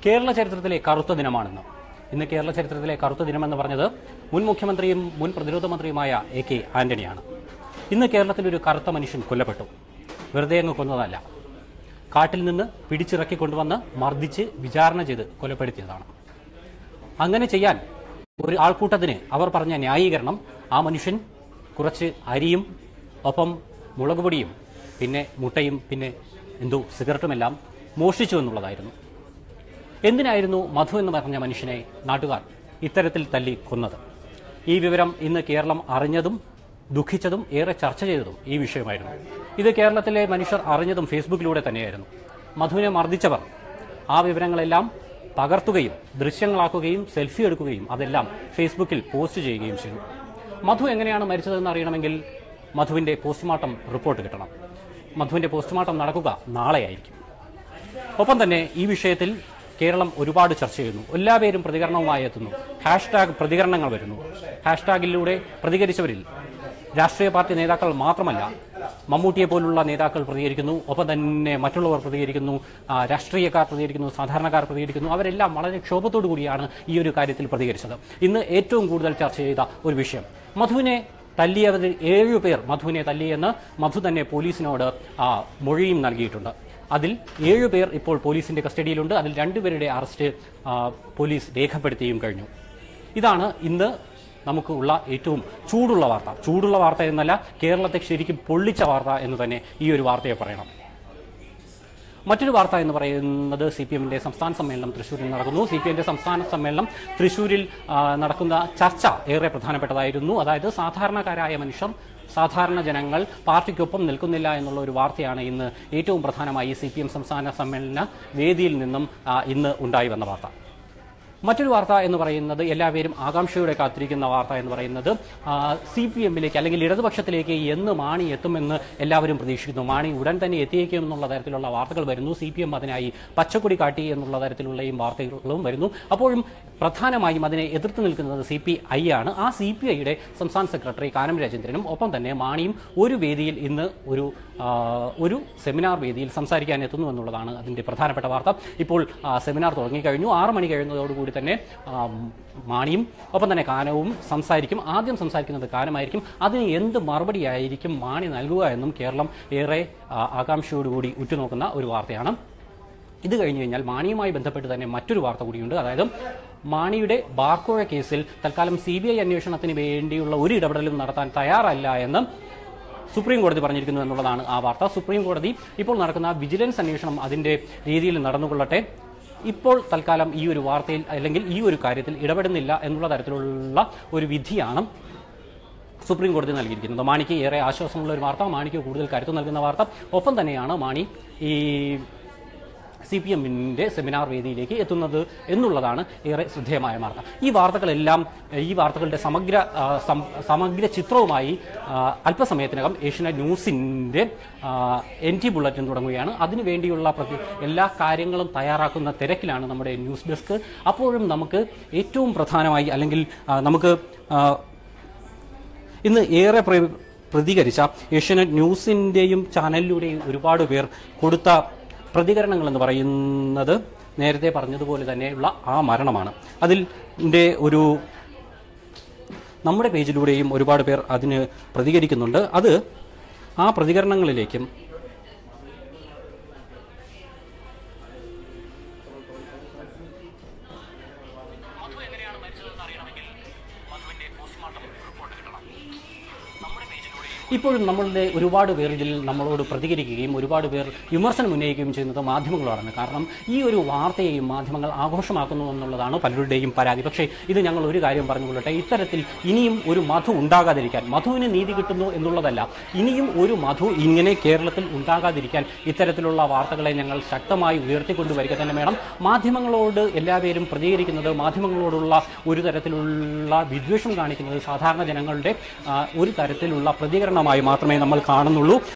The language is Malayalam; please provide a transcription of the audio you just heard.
കേരള ചരിത്രത്തിലെ കറുത്ത ദിനമാണെന്ന് ഇന്ന് കേരള ചരിത്രത്തിലെ കറുത്ത ദിനമെന്ന് പറഞ്ഞത് മുൻ മുഖ്യമന്ത്രിയും മുൻ പ്രതിരോധ മന്ത്രിയുമായ എ കെ ആന്റണിയാണ് ഇന്ന് കേരളത്തിൽ ഒരു കറുത്ത മനുഷ്യൻ കൊല്ലപ്പെട്ടു വെറുതെ അങ്ങ് കൊന്നതല്ല കാട്ടിൽ നിന്ന് പിടിച്ചിറക്കി കൊണ്ടുവന്ന് മർദ്ദിച്ച് വിചാരണ ചെയ്ത് കൊലപ്പെടുത്തിയതാണ് അങ്ങനെ ചെയ്യാൻ ഒരു ആൾക്കൂട്ടത്തിന് അവർ പറഞ്ഞ ന്യായീകരണം ആ മനുഷ്യൻ കുറച്ച് അരിയും ഒപ്പം മുളക് പൊടിയും പിന്നെ മുട്ടയും പിന്നെ എന്തോ സിഗരറ്റുമെല്ലാം മോഷ്ടിച്ചു എന്നുള്ളതായിരുന്നു എന്തിനായിരുന്നു മധു എന്ന് പറഞ്ഞ മനുഷ്യനെ നാട്ടുകാർ ഇത്തരത്തിൽ തല്ലി കൊന്നത് ഈ വിവരം ഇന്ന് കേരളം അറിഞ്ഞതും ദുഃഖിച്ചതും ഏറെ ചർച്ച ചെയ്തതും ഈ വിഷയമായിരുന്നു ഇത് കേരളത്തിലെ മനുഷ്യർ അറിഞ്ഞതും ഫേസ്ബുക്കിലൂടെ തന്നെയായിരുന്നു മധുവിനെ മർദ്ദിച്ചവർ ആ വിവരങ്ങളെല്ലാം പകർത്തുകയും ദൃശ്യങ്ങളാക്കുകയും സെൽഫി എടുക്കുകയും അതെല്ലാം ഫേസ്ബുക്കിൽ പോസ്റ്റ് ചെയ്യുകയും ചെയ്തു മധു എങ്ങനെയാണ് മരിച്ചതെന്ന് അറിയണമെങ്കിൽ മധുവിൻ്റെ പോസ്റ്റ്മോർട്ടം റിപ്പോർട്ട് കിട്ടണം മധുവിൻ്റെ പോസ്റ്റ്മോർട്ടം നടക്കുക നാളെയായിരിക്കും ഒപ്പം തന്നെ ഈ വിഷയത്തിൽ കേരളം ഒരുപാട് ചർച്ച ചെയ്യുന്നു എല്ലാവരും പ്രതികരണവുമായി എത്തുന്നു ഹാഷ്ടാഗ് പ്രതികരണങ്ങൾ വരുന്നു ഹാഷ്ടാഗിലൂടെ പ്രതികരിച്ചവരിൽ രാഷ്ട്രീയ പാർട്ടി നേതാക്കൾ മാത്രമല്ല മമ്മൂട്ടിയെ പോലുള്ള നേതാക്കൾ പ്രതികരിക്കുന്നു ഒപ്പം തന്നെ മറ്റുള്ളവർ പ്രതികരിക്കുന്നു ആ, രാഷ്ട്രീയക്കാർ പ്രതികരിക്കുന്നു സാധാരണക്കാർ പ്രതികരിക്കുന്നു അവരെല്ലാം വളരെ ക്ഷോഭത്തോടു കൂടിയാണ് ഈ ഒരു കാര്യത്തിൽ പ്രതികരിച്ചത് ഇന്ന് ഏറ്റവും കൂടുതൽ ചർച്ച ചെയ്ത ഒരു വിഷയം മധുവിനെ തല്ലിയവരിൽ ഏഴു പേർ മധുവിനെ തല്ലിയെന്ന് മധു തന്നെ പോലീസിനോട് ആ, മൊഴിയും നൽകിയിട്ടുണ്ട് അതിൽ ഏഴു പേർ ഇപ്പോൾ പോലീസിന്റെ കസ്റ്റഡിയിലുണ്ട് അതിൽ രണ്ടുപേരുടെ അറസ്റ്റ് ആ, പോലീസ് രേഖപ്പെടുത്തിയും കഴിഞ്ഞു ഇതാണ് ഇന്ന് നമുക്ക് ഉള്ള ഏറ്റവും ചൂടുള്ള വാർത്ത ചൂടുള്ള വാർത്ത എന്നല്ല കേരളത്തെ ശരിക്കും പൊള്ളിച്ച വാർത്ത എന്ന് തന്നെ ഈ ഒരു വാർത്തയെ പറയണം മറ്റൊരു വാർത്ത എന്ന് പറയുന്നത് സി പി എമ്മിന്റെ സംസ്ഥാന സമ്മേളനം തൃശ്ശൂരിൽ നടക്കുന്നു സി പി എമ്മിന്റെ സംസ്ഥാന സമ്മേളനം തൃശ്ശൂരിൽ ആ, നടക്കുന്ന ചർച്ച ഏറെ പ്രധാനപ്പെട്ടതായിരുന്നു അതായത് സാധാരണക്കാരായ മനുഷ്യർ സാധാരണ ജനങ്ങൾ പാർട്ടിക്കൊപ്പം നിൽക്കുന്നില്ല എന്നുള്ള ഒരു വാർത്തയാണ് ഇന്ന് ഏറ്റവും പ്രധാനമായി സി പി എം സംസ്ഥാന സമ്മേളന വേദിയിൽ നിന്നും ആ, ഇന്ന് ഉണ്ടായി വന്ന വാർത്ത മറ്റൊരു വാർത്ത എന്ന് പറയുന്നത് എല്ലാവരും ആകാംക്ഷയോടെ കാത്തിരിക്കുന്ന വാർത്ത എന്ന് പറയുന്നത് സി പി എമ്മിലേക്ക് അല്ലെങ്കിൽ ഇടതുപക്ഷത്തിലേക്ക് എന്ന് മാണി എത്തുമെന്ന് എല്ലാവരും പ്രതീക്ഷിക്കുന്നു മാണി ഉടൻ തന്നെ എത്തിയേക്കും എന്നുള്ള തരത്തിലുള്ള വാർത്തകൾ വരുന്നു സി പി എം അതിനായി പച്ചക്കൊടി കാട്ടി എന്നുള്ള തരത്തിലുള്ള ഈ വാർത്തകളും വരുന്നു അപ്പോഴും പ്രധാനമായും അതിനെ എതിർത്ത് നിൽക്കുന്നത് സി പി ഐ ആണ് ആ സി പി ഐയുടെ സംസ്ഥാന സെക്രട്ടറി കാനം രാജേന്ദ്രനും ഒപ്പം തന്നെ മാണിയും ഒരു വേദിയിൽ ഇന്ന് ഒരു ആ, ഒരു സെമിനാർ വേദിയിൽ സംസാരിക്കാൻ എത്തുന്നു എന്നുള്ളതാണ് അതിൻ്റെ പ്രധാനപ്പെട്ട വാർത്ത ഇപ്പോൾ ആ, സെമിനാർ തുടങ്ങിക്കഴിഞ്ഞു ആറ് മണി കഴിയുന്നതോടുകൂടി തന്നെ ആ, മാണിയും ഒപ്പം തന്നെ കാനവും സംസാരിക്കും ആദ്യം സംസാരിക്കുന്നത് കാനമായിരിക്കും അതിന് എന്ത് മറുപടിയായിരിക്കും മാണി നൽകുക എന്നും കേരളം ഏറെ ആ, ആകാംക്ഷയോടുകൂടി ഉറ്റുനോക്കുന്ന ഒരു വാർത്തയാണ് ഇത് കഴിഞ്ഞ് കഴിഞ്ഞാൽ മാണിയുമായി ബന്ധപ്പെട്ട് തന്നെ മറ്റൊരു വാർത്ത കൂടിയുണ്ട് അതായത് മാണിയുടെ ബാർക്കോഴ കേസിൽ തൽക്കാലം സി ബി ഐ അന്വേഷണത്തിന് വേണ്ടിയുള്ള ഒരു ഇടപെടലും നടത്താൻ തയ്യാറല്ല എന്ന് സുപ്രീം കോടതി പറഞ്ഞിരിക്കുന്നു എന്നുള്ളതാണ് ആ വാർത്ത സുപ്രീം കോടതി ഇപ്പോൾ നടക്കുന്ന വിജിലൻസ് അന്വേഷണം അതിന്റെ രീതിയിൽ നടന്നുകൊള്ളട്ടെ ഇപ്പോൾ തൽക്കാലം ഈ ഒരു വാർത്തയിൽ അല്ലെങ്കിൽ ഈ ഒരു കാര്യത്തിൽ ഇടപെടുന്നില്ല എന്നുള്ള തരത്തിലുള്ള ഒരു വിധിയാണ് സുപ്രീം കോടതി നൽകിയിരിക്കുന്നത് മാണിക്ക് ഏറെ ആശ്വാസമുള്ള ഒരു വാർത്ത മാണിക്ക് കൂടുതൽ കരുത്ത് നൽകുന്ന വാർത്ത ഒപ്പം തന്നെയാണ് മാണി ഈ സി പി എമ്മിൻ്റെ സെമിനാർ വേദിയിലേക്ക് എത്തുന്നത് എന്നുള്ളതാണ് ഏറെ ശ്രദ്ധേയമായ വാർത്ത ഈ വാർത്തകളെല്ലാം ഈ വാർത്തകളുടെ സമഗ്ര ആ, സം- സമഗ്ര ചിത്രവുമായി ആ, അല്പസമയത്തിനകം ഏഷ്യനെറ്റ് ന്യൂസിൻ്റെ എൻ ടി ബുള്ളറ്റിൻ തുടങ്ങുകയാണ് അതിനുവേണ്ടിയുള്ള പ്രതി എല്ലാ കാര്യങ്ങളും തയ്യാറാക്കുന്ന തിരക്കിലാണ് നമ്മുടെ ന്യൂസ് ഡെസ്ക് അപ്പോഴും നമുക്ക് ഏറ്റവും പ്രധാനമായി അല്ലെങ്കിൽ ആ, നമുക്ക് ആ, ഇന്ന് ഏറെ പ്ര- പ്രതികരിച്ച ഏഷ്യനെറ്റ് ന്യൂസിൻ്റെയും ചാനലിലൂടെയും ഒരുപാട് പേർ കൊടുത്ത പ്രതികരണങ്ങൾ എന്ന് പറയുന്നത് നേരത്തെ പറഞ്ഞതുപോലെ തന്നെയുള്ള ആ മരണമാണ് അതിൽ ന്റെ ഒരു നമ്മുടെ പേജിലൂടെയും ഒരുപാട് പേർ അതിന് പ്രതികരിക്കുന്നുണ്ട് അത് ആ പ്രതികരണങ്ങളിലേക്കും ഇപ്പോഴും നമ്മളുടെ ഒരുപാട് പേർ ഇതിൽ നമ്മളോട് പ്രതികരിക്കുകയും ഒരുപാട് പേർ വിമർശനം ഉന്നയിക്കുകയും ചെയ്യുന്നത് മാധ്യമങ്ങളാണ് കാരണം ഈ ഒരു വാർത്തയെയും മാധ്യമങ്ങൾ ആഘോഷമാക്കുന്നു എന്നുള്ളതാണ് പലരുടെയും പരാതി പക്ഷേ ഇത് ഞങ്ങൾ ഒരു കാര്യം പറഞ്ഞുകൊള്ളട്ടെ ഇത്തരത്തിൽ ഇനിയും ഒരു മധു ഉണ്ടാകാതിരിക്കാൻ മധുവിന് നീതി കിട്ടുന്നു എന്നുള്ളതല്ല ഇനിയും ഒരു മധു ഇങ്ങനെ കേരളത്തിൽ ഉണ്ടാകാതിരിക്കാൻ ഇത്തരത്തിലുള്ള വാർത്തകളെ ഞങ്ങൾ ശക്തമായി ഉയർത്തിക്കൊണ്ടുവരിക തന്നെ വേണം മാധ്യമങ്ങളോട് എല്ലാവരും പ്രതികരിക്കുന്നത് മാധ്യമങ്ങളോടുള്ള ഒരു തരത്തിലുള്ള വിദ്വേഷം കാണിക്കുന്നത് സാധാരണ ജനങ്ങളുടെ ആ, ഒരു തരത്തിലുള്ള പ്രതികരണമായി മാത്രമേ നമ്മൾ കാണുന്നുള്ളൂ